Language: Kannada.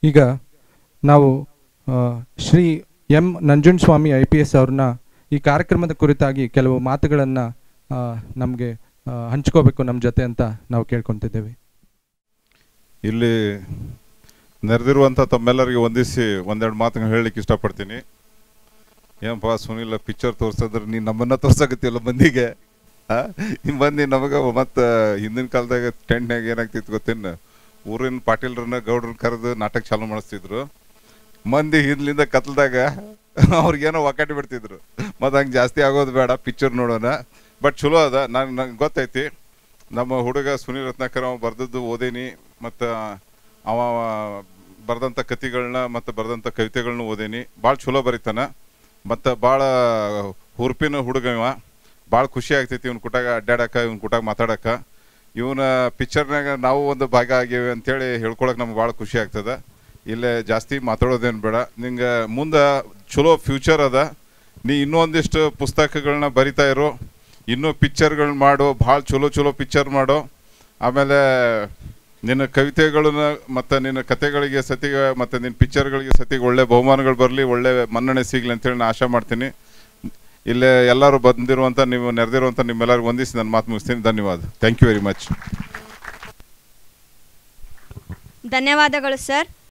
ಈಗ ನಾವು ಆ, Shri M Nanjundaswamy I P S ಅವ್ರನ್ನ ಈ ಕಾರ್ಯಕ್ರಮದ ಕುರಿತಾಗಿ ಕೆಲವು ಮಾತುಗಳನ್ನು ನಮಗೆ ಹಂಚ್ಕೋಬೇಕು ನಮ್ಮ ಜೊತೆ ಅಂತ ನಾವು ಕೇಳ್ಕೊತಿದ್ದೇವೆ ಇಲ್ಲಿ ನೆರೆದಿರುವಂಥ ತಮ್ಮೆಲ್ಲರಿಗೆ ವಂದಿಸಿ ಒಂದೆರಡು ಮಾತುಗಳು ಹೇಳಲಿಕ್ಕೆ ಇಷ್ಟಪಡ್ತೀನಿ ಏನಪ್ಪ ಸುನಿಲ್ ಪಿಕ್ಚರ್ ತೋರ್ಸಿದ್ರೆ ನೀನು ನಮ್ಮನ್ನ ತೋರ್ಸಕತ್ತಿಲ್ಲ ಮಂದಿಗೆ ಆ? ಈ ಮಂದಿ ನಮಗೆ ಮತ್ತು ಹಿಂದಿನ ಕಾಲದಾಗ ಟೆಂಟ್ನಾಗ ಏನಾಗ್ತಿತ್ತು ಗೊತ್ತೇನು ಊರಿನ ಪಾಟೀಲ್ರನ್ನ ಗೌಡ್ರನ್ನ ಕರೆದು ನಾಟಕ ಚಾಲು ಮಾಡಿಸ್ತಿದ್ರು ಮಂದಿ ಹಿಂದ್ಲಿಂದ ಕತ್ಲದಾಗ ಅವ್ರಿಗೇನೋ ಒಕ್ಕಟ್ಟು ಬಿಡ್ತಿದ್ರು ಮತ್ತು ಹಂಗೆ ಜಾಸ್ತಿ ಆಗೋದು ಬೇಡ ಪಿಕ್ಚರ್ ನೋಡೋಣ ಬಟ್ ಚಲೋ ಅದ ನಾನು ನಂಗೆ ಗೊತ್ತೈತಿ ನಮ್ಮ ಹುಡುಗ ಸುನೀಲ್ ರತ್ನಾಕರ್ ಅವ ಬರ್ದದ್ದು ಓದೇನಿ ಮತ್ತು ಅವ ಬರ್ದಂಥ ಕತಿಗಳನ್ನ ಮತ್ತು ಬರ್ದಂಥ ಕವಿತೆಗಳನ್ನ ಓದೇನಿ ಭಾಳ ಚಲೋ ಬರೀತಾನ ಮತ್ತು ಭಾಳ ಹುರುಪಿನ ಹುಡುಗ ಇವ ಭಾಳ ಖುಷಿ ಆಗ್ತೈತಿ ಇವ್ನ ಕುಟಾಗ ಅಡ್ಡಾಡಕ ಇವ್ನ ಕುಟಾಗ ಮಾತಾಡಕ ಇವನ ಪಿಕ್ಚರ್ನಾಗ ನಾವು ಒಂದು ಭಾಗ ಆಗೇವಿ ಅಂತೇಳಿ ಹೇಳ್ಕೊಳಕ್ ನಮ್ಗೆ ಭಾಳ ಖುಷಿ ಆಗ್ತದ ಇಲ್ಲೇ ಜಾಸ್ತಿ ಮಾತಾಡೋದೇನು ಬೇಡ ನಿಂಗೆ ಮುಂದೆ ಚಲೋ ಫ್ಯೂಚರ್ ಅದ ನೀ ಇನ್ನೂ ಒಂದಿಷ್ಟು ಪುಸ್ತಕಗಳನ್ನ ಬರಿತಾ ಇರು ಇನ್ನೂ ಪಿಕ್ಚರ್ಗಳನ್ನ ಮಾಡು ಭಾಳ ಚಲೋ ಚಲೋ ಪಿಕ್ಚರ್ ಮಾಡು ಆಮೇಲೆ ನಿನ್ನ ಕವಿತೆಗಳನ್ನ ಮತ್ತು ನಿನ್ನ ಕತೆಗಳಿಗೆ ಸತಿಗೆ ಮತ್ತು ನಿನ್ನ ಪಿಕ್ಚರ್ಗಳಿಗೆ ಸತಿಗೆ ಒಳ್ಳೆ ಬಹುಮಾನಗಳು ಬರಲಿ ಒಳ್ಳೆ ಮನ್ನಣೆ ಸಿಗಲಿ ಅಂತೇಳಿ ನಾನು ಆಶೆ ಮಾಡ್ತೀನಿ ಇಲ್ಲೇ ಎಲ್ಲರೂ ಬಂದಿರುವಂಥ ನೀವು ನೆರೆದಿರುವಂಥ ನಿಮ್ಮೆಲ್ಲರಿಗೂ ವಂದಿಸಿ ನನ್ನ ಮಾತು ಮುಗಿಸ್ತೀನಿ ಧನ್ಯವಾದ ಥ್ಯಾಂಕ್ ಯು ವೆರಿ ಮಚ್ ಧನ್ಯವಾದಗಳು ಸರ್